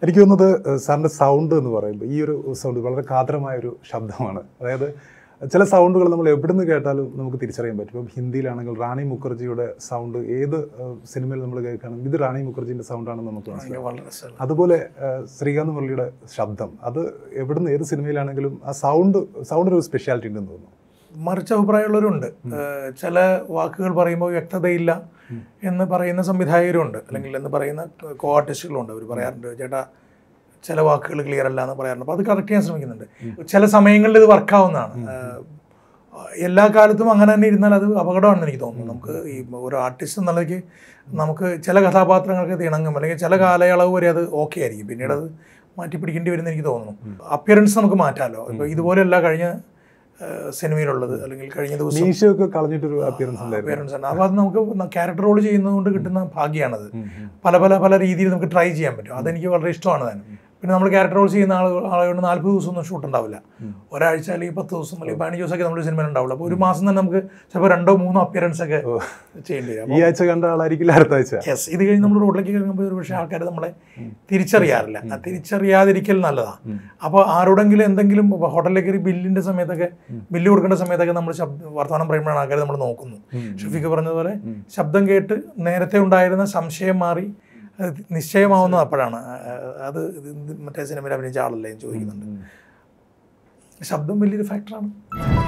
എനിക്ക് തോന്നുന്നത് ഏഹ്, സാറിൻ്റെ സൗണ്ട് എന്ന് പറയുമ്പോൾ ഈ ഒരു സൗണ്ട് വളരെ കാതരമായ ഒരു ശബ്ദമാണ് അതായത് ചില സൗണ്ടുകൾ നമ്മൾ എവിടുന്ന് കേട്ടാലും നമുക്ക് തിരിച്ചറിയാൻ പറ്റും ഇപ്പം ഹിന്ദിയിലാണെങ്കിൽ റാണി മുഖർജിയുടെ സൗണ്ട് ഏത് ഏഹ്, സിനിമയിൽ നമ്മൾ കേൾക്കുകയാണെങ്കിൽ ഇത് റാണി മുഖർജിൻ്റെ സൗണ്ടാണെന്ന് നമുക്ക് മനസ്സിലാവും വളരെ രസമുള്ള അതുപോലെ ഏഹ്, ശ്രീകാന്ത് മുരളിയുടെ ശബ്ദം അത് എവിടുന്ന് ഏത് സിനിമയിലാണെങ്കിലും ആ സൗണ്ട് സൗണ്ടിന് ഒരു സ്പെഷ്യാലിറ്റി ഉണ്ടെന്ന് തോന്നുന്നു മറിച്ച് അഭിപ്രായമുള്ളവരുണ്ട് ഏഹ് ചില വാക്കുകൾ പറയുമ്പോൾ വ്യക്തതയില്ല എന്ന് പറയുന്ന സംവിധായകരുണ്ട് അല്ലെങ്കിൽ എന്ന് പറയുന്ന കോ ആർട്ടിസ്റ്റുകളുണ്ട് അവർ പറയാറുണ്ട് ചേട്ടാ ചില വാക്കുകൾ ക്ലിയർ അല്ല എന്ന് പറയാറുണ്ട് അപ്പോൾ അത് കറക്റ്റ് ചെയ്യാൻ ശ്രമിക്കുന്നുണ്ട് ചില സമയങ്ങളിൽ ഇത് വർക്കാവുന്നതാണ് എല്ലാ കാലത്തും അങ്ങനെ തന്നെ ഇരുന്നാൽ അത് അപകടമാണെന്ന് എനിക്ക് തോന്നുന്നു നമുക്ക് ഈ ഒരു ആർട്ടിസ്റ്റ് എന്നുള്ളതിലേക്ക് നമുക്ക് ചില കഥാപാത്രങ്ങൾക്ക് ഇത് ഇണങ്ങും അല്ലെങ്കിൽ ചില കാലയളവ് വരെ അത് ഓക്കെ ആയിരിക്കും പിന്നീട് അത് മാറ്റി പിടിക്കേണ്ടി വരുമെന്ന് എനിക്ക് തോന്നുന്നു അപ്പിയറൻസ് നമുക്ക് മാറ്റാമല്ലോ ഇപ്പോൾ ഇതുപോലെയല്ല കഴിഞ്ഞ ഏഹ് സിനിമയിലുള്ളത് അല്ലെങ്കിൽ കഴിഞ്ഞ ദിവസം മീശയൊക്കെ കളഞ്ഞിട്ടൊരു അപ്പിയറൻസ് ഉണ്ടായിരുന്നു അപ്പിയറൻസ് ഉണ്ട് അപ്പോൾ അത് നമുക്ക് ക്യാരക്ടർ റോൾ ചെയ്യുന്നതുകൊണ്ട് കിട്ടുന്ന ഭാഗ്യമാണത് പല പല പല രീതിയിൽ നമുക്ക് ട്രൈ ചെയ്യാൻ പറ്റും അതെനിക്ക് വളരെ ഇഷ്ടമാണ് താൻ പിന്നെ നമ്മൾ ക്യാരക്ടർ റോൾ ചെയ്യുന്ന ആളുകൾ ആളുകൊണ്ട് നാൽപ്പത് ദിവസം ഒന്നും ഷൂട്ട് ഉണ്ടാവില്ല ഒരാഴ്ച അല്ലെങ്കിൽ പത്ത് ദിവസം അല്ലെങ്കിൽ പതിനഞ്ച് ദിവസമൊക്കെ നമ്മൾ സിനിമയിൽ ഉണ്ടാവില്ല അപ്പോൾ ഒരു മാസം തന്നെ നമുക്ക് ചിലപ്പോൾ രണ്ടോ മൂന്നോ അപ്പിയറൻസ് ഒക്കെ ചെയ്യേണ്ടി വരും ഈ ആഴ്ച കണ്ട ആളായിരിക്കില്ല അടുത്ത ആഴ്ച യെസ് ഇത് കഴിഞ്ഞ് നമ്മൾ റോഡിലേക്ക് ഇറങ്ങുമ്പോൾ ഒരു പക്ഷേ ആൾക്കാർ നമ്മളെ തിരിച്ചറിയാറില്ല ആ തിരിച്ചറിയാതിരിക്കൽ നല്ലതാണ് അപ്പോൾ ആരോടെങ്കിലും എന്തെങ്കിലും ഇപ്പൊ ഹോട്ടലിലേക്ക് കയറി ബില്ലിന്റെ സമയത്തൊക്കെ ബില്ല് കൊടുക്കേണ്ട സമയത്തൊക്കെ നമ്മൾ ശബ്ദ വർത്തമാനം പറയുമ്പോഴാണ് ആൾക്കാർ നമ്മൾ നോക്കുന്നു ഷഫീഖ് പറഞ്ഞതുപോലെ ശബ്ദം കേട്ട് നേരത്തെ ഉണ്ടായിരുന്ന സംശയം മാറി അത് നിശ്ചയമാവുന്നത് അപ്പോഴാണ് ആ, അത് ഇത് മറ്റേ സിനിമയിൽ അഭിനയിച്ച ആളല്ലേ എന്ന് ചോദിക്കുന്നുണ്ട് ശബ്ദം വലിയൊരു ഫാക്ടറാണ്